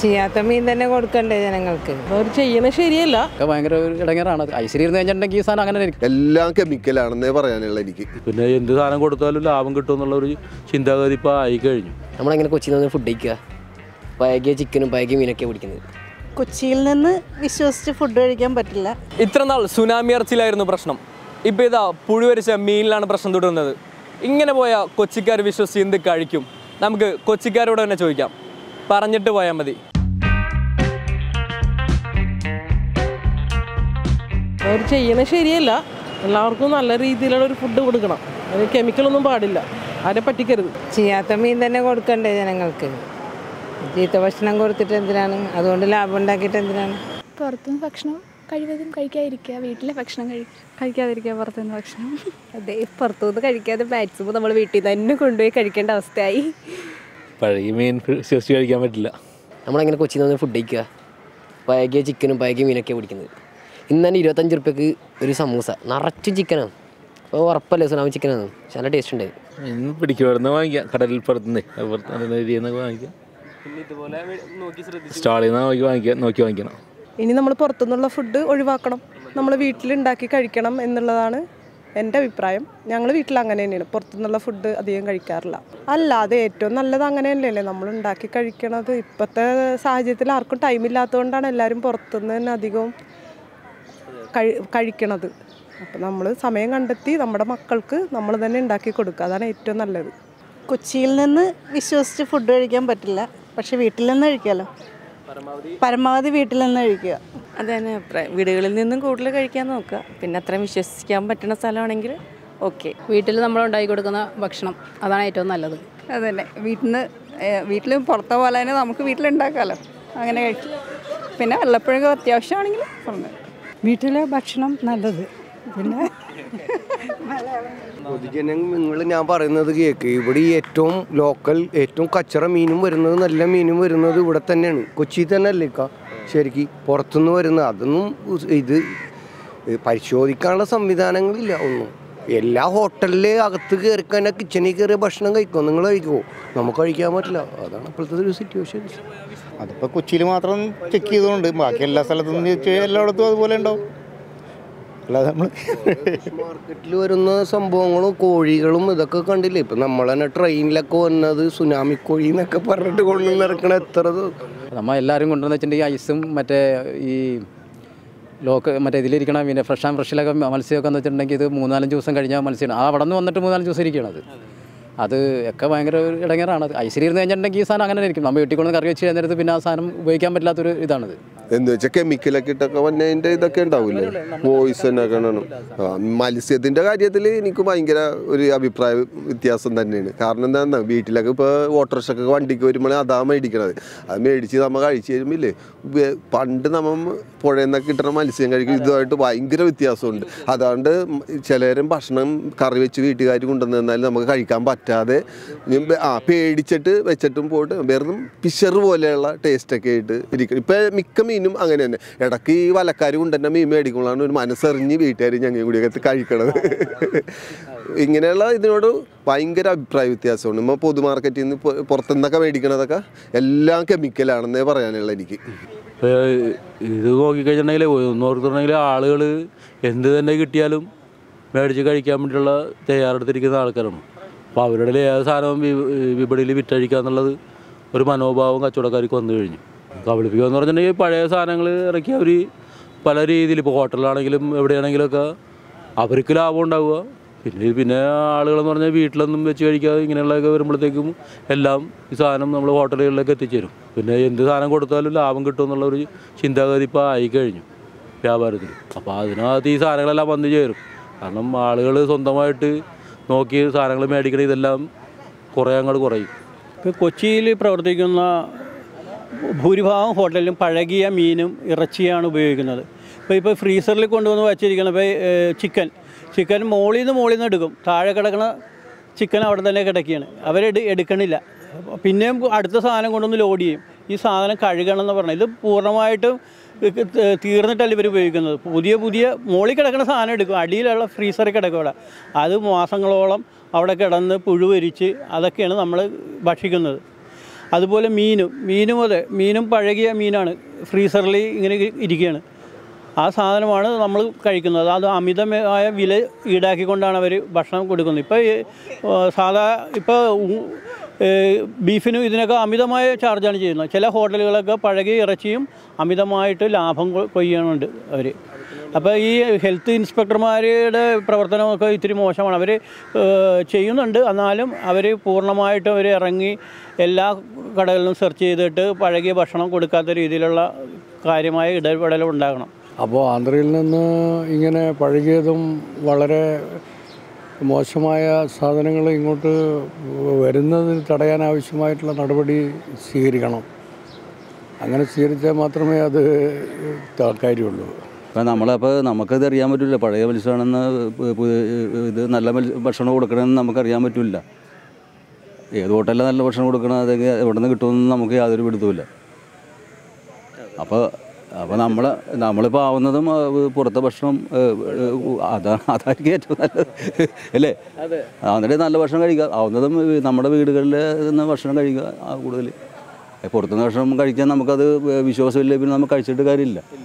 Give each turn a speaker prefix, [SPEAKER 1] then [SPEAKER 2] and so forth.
[SPEAKER 1] ചെയ്യാത്ത മീൻ തന്നെ കൊടുക്കണ്ടേ ജനങ്ങൾക്ക്
[SPEAKER 2] അവർ ചെയ്യണത് ശരിയല്ല
[SPEAKER 3] ഒക്കെ ഭയങ്കര ഒരു ഇടങ്ങേറാണ് ഐശ്വര്യ ഇരുന്ന് കഴിഞ്ഞിട്ടുണ്ടെങ്കിൽ ഈ സാധനം അങ്ങനെ ഇരിക്കും
[SPEAKER 4] എല്ലാം കെമിക്കലാണെന്നേ പറയാനുള്ള എനിക്ക്
[SPEAKER 5] പിന്നെ എന്ത് സാധനം കൊടുത്താലും ലാഭം കിട്ടും എന്നുള്ള ഒരു ചിന്താഗതി ഇപ്പോൾ ആയി കഴിഞ്ഞു
[SPEAKER 6] നമ്മളങ്ങനെ കൊച്ചിയിൽ നിന്ന് ഫുഡ് കഴിക്കുക പഴകിയ ചിക്കനും പഴകിയ മീനൊക്കെ പിടിക്കുന്നത്
[SPEAKER 7] കൊച്ചിയിൽ നിന്ന് വിശ്വസിച്ച് ഫുഡ് കഴിക്കാൻ പറ്റില്ല
[SPEAKER 8] ഇത്ര നാൾ സുനാമി ഇറച്ചിലായിരുന്നു പ്രശ്നം ഇപ്പോൾ ഇതാ പുഴുവരിച്ച മീനിലാണ് പ്രശ്നം തുടരുന്നത് ഇങ്ങനെ പോയ കൊച്ചിക്കാർ വിശ്വസിച്ച് എന്ത് കഴിക്കും നമുക്ക് കൊച്ചിക്കാരോട് തന്നെ ചോദിക്കാം പറഞ്ഞിട്ട് പോയാൽ മതി
[SPEAKER 2] അവർ ചെയ്യണത് ശരിയല്ല എല്ലാവർക്കും നല്ല രീതിയിലുള്ള ഒരു ഫുഡ് കൊടുക്കണം അതിന് കെമിക്കലൊന്നും പാടില്ല ആരെ പറ്റിക്കരുത്
[SPEAKER 1] ചെയ്യാത്ത മീൻ തന്നെ കൊടുക്കണ്ടേ ജനങ്ങൾക്ക് ചീത്ത ഭക്ഷണം കൊടുത്തിട്ട് എന്തിനാണ് അതുകൊണ്ട് ലാഭം ഉണ്ടാക്കിയിട്ട് എന്തിനാണ്
[SPEAKER 9] പുറത്തുനിന്ന് ഭക്ഷണം കഴിവതും കഴിക്കാതിരിക്കുക വീട്ടിലെ ഭക്ഷണം കഴി കഴിക്കാതിരിക്കുക പുറത്തുനിന്ന് ഭക്ഷണം
[SPEAKER 10] അതെ പുറത്തുനിന്ന് കഴിക്കാതെ മാക്സിമം നമ്മൾ വീട്ടിൽ നിന്ന് തന്നെ കൊണ്ടുപോയി കഴിക്കേണ്ട അവസ്ഥയായി
[SPEAKER 5] പഴകിയ മീൻ വിശ്വസിച്ച് കഴിക്കാൻ പറ്റില്ല
[SPEAKER 6] നമ്മളങ്ങനെ കൊച്ചിയിൽ നിന്ന് ഫുഡ് കഴിക്കുക പഴകിയ ചിക്കനും പഴകിയ മീനൊക്കെ പിടിക്കുന്നത് ഇന്ന് തന്നെ ഇരുപത്തഞ്ച് റുപ്യക്ക് ഒരു സമൂസ നിറച്ചും ചിക്കനാണ് അപ്പോൾ ഉറപ്പല്ലേ സുനാമി ചിക്കനാണ് പക്ഷെ നല്ല ടേസ്റ്റ് ഉണ്ട്
[SPEAKER 5] ഇന്ന് പിടിക്കുമായിരുന്നു വാങ്ങിക്കാം കടലിൽ പുറത്തുനിന്ന് പുറത്തുനിന്ന് ഏരിയയിൽ നിന്ന് വാങ്ങിക്കാം
[SPEAKER 8] ഇതുപോലെ നോക്കി ശ്രദ്ധിച്ചു
[SPEAKER 5] സ്റ്റാളിൽ നിന്ന് നോക്കി വാങ്ങിക്കാം നോക്കി വാങ്ങിക്കണം
[SPEAKER 2] ഇനി നമ്മൾ പുറത്തുനിന്നുള്ള ഫുഡ് ഒഴിവാക്കണം നമ്മൾ വീട്ടിലുണ്ടാക്കി കഴിക്കണം എന്നുള്ളതാണ് എൻ്റെ അഭിപ്രായം ഞങ്ങൾ വീട്ടിൽ അങ്ങനെ തന്നെയാണ് പുറത്തുനിന്നുള്ള ഫുഡ് അധികം കഴിക്കാറില്ല അല്ല അത് ഏറ്റവും നല്ലത് അങ്ങനെ തന്നെയല്ലേ നമ്മൾ ഉണ്ടാക്കി കഴിക്കണത് ഇപ്പോഴത്തെ സാഹചര്യത്തിൽ ആർക്കും ടൈം ഇല്ലാത്തതുകൊണ്ടാണ് എല്ലാവരും പുറത്തുനിന്ന് തന്നെ അധികവും കഴി കഴിക്കണത് അപ്പോൾ നമ്മൾ സമയം കണ്ടെത്തി നമ്മുടെ മക്കൾക്ക് നമ്മൾ തന്നെ ഉണ്ടാക്കി കൊടുക്കുക അതാണ് ഏറ്റവും നല്ലത്
[SPEAKER 7] കൊച്ചിയിൽ നിന്ന് വിശ്വസിച്ച് ഫുഡ് കഴിക്കാൻ പറ്റില്ല പക്ഷെ വീട്ടിൽ നിന്ന് കഴിക്കാമല്ലോ പരമാവധി വീട്ടിൽ നിന്ന് കഴിക്കുക
[SPEAKER 10] അത് തന്നെ അഭിപ്രായം വീടുകളിൽ നിന്നും കൂടുതൽ കഴിക്കാൻ നോക്കുക പിന്നെ അത്രയും വിശ്വസിക്കാൻ പറ്റുന്ന സ്ഥലമാണെങ്കിൽ ഓക്കെ
[SPEAKER 9] വീട്ടിൽ നമ്മൾ ഉണ്ടാക്കി കൊടുക്കുന്ന ഭക്ഷണം അതാണ് ഏറ്റവും നല്ലത്
[SPEAKER 7] അതന്നെ വീട്ടിൽ നിന്ന് വീട്ടിൽ പുറത്തെ പോലെ തന്നെ നമുക്ക് വീട്ടിലുണ്ടാക്കാമല്ലോ അങ്ങനെ കഴിക്കും പിന്നെ വല്ലപ്പോഴൊക്കെ അത്യാവശ്യമാണെങ്കിൽ പറഞ്ഞു
[SPEAKER 2] വീട്ടിലെ ഭക്ഷണം നല്ലത് പിന്നെ
[SPEAKER 11] പൊതുജനം നിങ്ങൾ ഞാൻ പറയുന്നത് കേക്ക് ഇവിടെ ഈ ഏറ്റവും ലോക്കൽ ഏറ്റവും കച്ചറ മീനും വരുന്നത് നല്ല മീനും വരുന്നത് ഇവിടെ തന്നെയാണ് കൊച്ചിയിൽ തന്നെ അല്ലേ ഇക്ക ശരിക്ക് പുറത്തുനിന്ന് വരുന്നത് അതൊന്നും ഉസ് ഇത് പരിശോധിക്കാനുള്ള സംവിധാനങ്ങളില്ല ഒന്നും എല്ലാ ഹോട്ടലിലെ അകത്ത് കയറി തന്നെ കിച്ചണിൽ കയറി ഭക്ഷണം കഴിക്കുമോ നിങ്ങൾ കഴിക്കുമോ നമുക്ക് കഴിക്കാൻ പറ്റില്ല അതാണ് ഇപ്പോഴത്തെ ഒരു സിറ്റുവേഷൻ
[SPEAKER 12] അതിപ്പോൾ കൊച്ചിയിൽ മാത്രം ചെക്ക് ചെയ്തുകൊണ്ട് ബാക്കി എല്ലാ സ്ഥലത്തും ചെക്ക് ചെയ്ത് എല്ലായിടത്തും അതുപോലെ ഉണ്ടാവും അല്ലാതെ നമ്മൾ
[SPEAKER 11] മാർക്കറ്റിൽ വരുന്ന സംഭവങ്ങളും കോഴികളും ഇതൊക്കെ കണ്ടില്ലേ ഇപ്പം നമ്മൾ തന്നെ ട്രെയിനിലൊക്കെ വന്നത് സുനാമി കോഴി എന്നൊക്കെ പറഞ്ഞിട്ട് കൊണ്ടു നിറക്കണ എത്ര ഇത്
[SPEAKER 3] നമ്മൾ എല്ലാവരും കൊണ്ടുവന്ന് വെച്ചിട്ടുണ്ടെങ്കിൽ ഐസും മറ്റേ ഈ ലോക്ക് മറ്റേ ഇതിലിരിക്കണ പിന്നെ ഫ്രഷ് ആൻഡ് ഫ്രഷിലൊക്കെ മത്സ്യമൊക്കെ എന്ന് വെച്ചിട്ടുണ്ടെങ്കിൽ ഇത് മൂന്നാലഞ്ച് ദിവസം കഴിഞ്ഞാൽ മത്സ്യമാണ് ആ അവിടെ നിന്ന് വന്നിട്ട് മൂന്നാലഞ്ച് ദിവസം ഇരിക്കുകയാണ് അത് അത് ഒക്കെ ഭയങ്കര ഒരു ഇടങ്ങേറാണ് അത് ഐശ്വര്യ ഇരുന്ന് കഴിഞ്ഞിട്ടുണ്ടെങ്കിൽ ഈ സാധനം അങ്ങനെ ഇരിക്കും നമ്മൾ വീട്ടിൽ കൊണ്ട് കറി വെച്ച് കഴിഞ്ഞിട്ട് പിന്നെ ആ സാധനം ഉപയോഗിക്കാൻ പറ്റാത്തൊരു ഇതാണിത്
[SPEAKER 4] എന്ന് വെച്ചാൽ കെമിക്കലൊക്കെ ഇട്ടൊക്കെ വന്നതിൻ്റെ ഇതൊക്കെ ഉണ്ടാവില്ലേ പോയിസൺ ഒക്കെ ആണ് ആ, മത്സ്യത്തിന്റെ കാര്യത്തിൽ എനിക്ക് ഭയങ്കര ഒരു അഭിപ്രായ വ്യത്യാസം തന്നെയാണ് കാരണം എന്താണെന്നാ വീട്ടിലൊക്കെ ഇപ്പോൾ ഓട്ടോറിക്ഷൊക്കെ വണ്ടിക്ക് വരുമ്പോൾ അതാ മേടിക്കണത് അത് മേടിച്ച് നമ്മൾ കഴിച്ച് കഴിയുമ്പില്ലേ വേ- പണ്ട് നമ്മൾ പുഴയിൽ നിന്നൊക്കെ കിട്ടുന്ന മത്സ്യം കഴിക്കും ഇതുമായിട്ട് ഭയങ്കര വ്യത്യാസമുണ്ട് അതുകൊണ്ട് ചിലരും ഭക്ഷണം കറി വെച്ച് വീട്ടുകാർ കൊണ്ടുവന്ന് തന്നാൽ നമുക്ക് കഴിക്കാൻ പറ്റാതെ ഇനി ബെ- ആ പേടിച്ചിട്ട് വെച്ചിട്ടും പോയിട്ട് വെറും പിഷർ പോലെയുള്ള ടേസ്റ്റൊക്കെ ആയിട്ട് ഇരിക്കും ഇപ്പം മിക്ക മീനും അങ്ങനെ തന്നെ ഇടയ്ക്ക് ഈ വലക്കാർ കൊണ്ടുതന്നെ മീൻ മേടിക്കുമ്പോഴാണ് ഒരു മനസ്സറിഞ്ഞ് വീട്ടുകാർ ഞങ്ങൾ കൂടിയൊക്കെ കഴിക്കണത് ഇങ്ങനെയുള്ള ഇതിനോട് ഭയങ്കര അഭിപ്രായ വ്യത്യാസമുണ്ട് നമ്മൾ പൊതു മാർക്കറ്റിൽ നിന്ന് പൊ- പുറത്തുനിന്നൊക്കെ മേടിക്കണതൊക്കെ എല്ലാം കെമിക്കലാണെന്നേ പറയാനുള്ള എനിക്ക്
[SPEAKER 5] ഇപ്പോൾ ഇത് നോക്കിക്കഴിഞ്ഞിട്ടുണ്ടെങ്കിൽ ഒന്നോർത്തിട്ടുണ്ടെങ്കിൽ ആളുകൾ എന്ത് തന്നെ കിട്ടിയാലും മേടിച്ച് കഴിക്കാൻ വേണ്ടിയിട്ടുള്ള തയ്യാറെടുത്തിരിക്കുന്ന ആൾക്കാരാണ് അപ്പോൾ അവരുടെ ഏത് സാധനവും വി- വിപണിയിൽ വിറ്റഴിക്കുക എന്നുള്ളത് ഒരു മനോഭാവം കച്ചവടക്കാർക്ക് വന്നു കഴിഞ്ഞു കബളിപ്പിക്കുക എന്ന് പറഞ്ഞിട്ടുണ്ടെങ്കിൽ പഴയ സാധനങ്ങൾ ഇറക്കി അവർ പല രീതിയിൽ ഇപ്പോൾ ഹോട്ടലിലാണെങ്കിലും എവിടെയാണെങ്കിലുമൊക്കെ അവർക്ക് ലാഭം ഉണ്ടാവുക പിന്നെ പിന്നെ ആളുകളെന്ന് പറഞ്ഞാൽ വീട്ടിലൊന്നും വെച്ച് കഴിക്കാതെ ഇങ്ങനെയുള്ളതൊക്കെ വരുമ്പോഴത്തേക്കും എല്ലാം ഈ സാധനം നമ്മൾ ഹോട്ടലുകളിലേക്ക് എത്തിച്ചേരും പിന്നെ എന്ത് സാധനം കൊടുത്താലും ലാഭം കിട്ടും എന്നുള്ള ഒരു ചിന്താഗതി ഇപ്പോൾ ആയി കഴിഞ്ഞു വ്യാപാരത്തിൽ അപ്പോൾ അതിനകത്ത് ഈ സാധനങ്ങളെല്ലാം വന്നു ചേരും കാരണം ആളുകൾ സ്വന്തമായിട്ട് നോക്കി സാധനങ്ങൾ മേടിക്കണ ഇതെല്ലാം കുറേ അങ്ങോട്ട് കുറയും
[SPEAKER 13] ഇപ്പോൾ കൊച്ചിയിൽ പ്രവർത്തിക്കുന്ന ഭൂരിഭാഗം ഹോട്ടലിലും പഴകിയ മീനും ഇറച്ചിയാണ് ഉപയോഗിക്കുന്നത് ഇപ്പോൾ ഇപ്പോൾ ഫ്രീസറിൽ കൊണ്ടുവന്ന് വച്ചിരിക്കണം ഇപ്പോൾ ചിക്കൻ ചിക്കൻ മോളിൽ നിന്ന് മോളിൽ നിന്ന് എടുക്കും താഴെ കിടക്കണ ചിക്കൻ അവിടെ തന്നെ കിടക്കുകയാണ് അവരെടു എടുക്കണില്ല പിന്നെയും അടുത്ത സാധനം കൊണ്ടുവന്ന് ലോഡ് ചെയ്യും ഈ സാധനം കഴുകണം എന്ന് പറഞ്ഞാൽ ഇത് പൂർണ്ണമായിട്ടും ഇത് തീർന്നിട്ടല്ല ഇവർ ഉപയോഗിക്കുന്നത് പുതിയ പുതിയ മോളിൽ കിടക്കുന്ന സാധനം എടുക്കും അടിയിലുള്ള ഫ്രീസറിൽ കിടക്കും അവിടെ അത് മാസങ്ങളോളം അവിടെ കിടന്ന് പുഴുവരിച്ച് അതൊക്കെയാണ് നമ്മൾ ഭക്ഷിക്കുന്നത് അതുപോലെ മീനും മീനും അതെ മീനും പഴകിയ മീനാണ് ഫ്രീസറിൽ ഇങ്ങനെ ഇരിക്കുകയാണ് ആ സാധനമാണ് നമ്മൾ കഴിക്കുന്നത് അത് അമിതമായ വില ഈടാക്കിക്കൊണ്ടാണ് അവർ ഭക്ഷണം കൊടുക്കുന്നത് ഇപ്പോൾ ഈ, ആ, സാധാ ഇപ്പോൾ ഉ- ഏ, ബീഫിനും ഇതിനൊക്കെ അമിതമായ ചാർജാണ് ചെയ്യുന്നത് ചില ഹോട്ടലുകളൊക്കെ പഴകിയ ഇറച്ചിയും അമിതമായിട്ട് ലാഭം കൊ- കൊയ്യുന്നുണ്ട് അവർ അപ്പോൾ ഈ ഹെൽത്ത് ഇൻസ്പെക്ടർമാരുടെ പ്രവർത്തനമൊക്കെ ഇത്തിരി മോശമാണ് അവർ ചെയ്യുന്നുണ്ട് എന്നാലും അവർ പൂർണ്ണമായിട്ട് അവർ ഇറങ്ങി എല്ലാ കടകളിലും സെർച്ച് ചെയ്തിട്ട് പഴകിയ ഭക്ഷണം കൊടുക്കാത്ത രീതിയിലുള്ള കാര്യമായ ഇടപെടൽ ഉണ്ടാകണം
[SPEAKER 14] അപ്പോൾ ആന്ധ്രയിൽ നിന്ന് ഇങ്ങനെ പഴകിയതും വളരെ മോശമായ സാധനങ്ങൾ ഇങ്ങോട്ട് വരുന്നതിന് തടയാൻ ആവശ്യമായിട്ടുള്ള നടപടി സ്വീകരിക്കണം അങ്ങനെ സ്വീകരിച്ചാൽ മാത്രമേ അത് ത- കാര്യമുള്ളൂ
[SPEAKER 15] ഇപ്പം നമ്മളപ്പോൾ നമുക്കത് അറിയാൻ പറ്റില്ല പഴയ മത്സ്യമാണെന്ന് പു- പു- ഇത് നല്ല മത്സ്യ ഭക്ഷണം കൊടുക്കണമെന്ന് നമുക്കറിയാൻ പറ്റില്ല ഏത് ഹോട്ടലിലാണ് നല്ല ഭക്ഷണം കൊടുക്കണം അതൊക്കെ എവിടെ നിന്ന് കിട്ടുമെന്ന് നമുക്ക് യാതൊരു പിടുത്തമില്ല അപ്പോൾ അപ്പോൾ നമ്മൾ നമ്മളിപ്പോൾ ആവുന്നതും ആ, പുറത്തെ ഭക്ഷണം ഏ, ഏ, അതാണ് അതായിരിക്കും ഏറ്റവും നല്ലത് അല്ലേ
[SPEAKER 8] അതെ.
[SPEAKER 15] എന്നിട്ട് നല്ല ഭക്ഷണം കഴിക്കുക ആവുന്നതും നമ്മുടെ വീടുകളിൽ നിന്ന് ഭക്ഷണം കഴിക്കുക ആ കൂടുതൽ പുറത്തുനിന്ന് ഭക്ഷണം കഴിക്കാൻ നമുക്കത് വിശ്വാസമില്ല പിന്നെ നമുക്ക് കഴിച്ചിട്ട് കാര്യമില്ല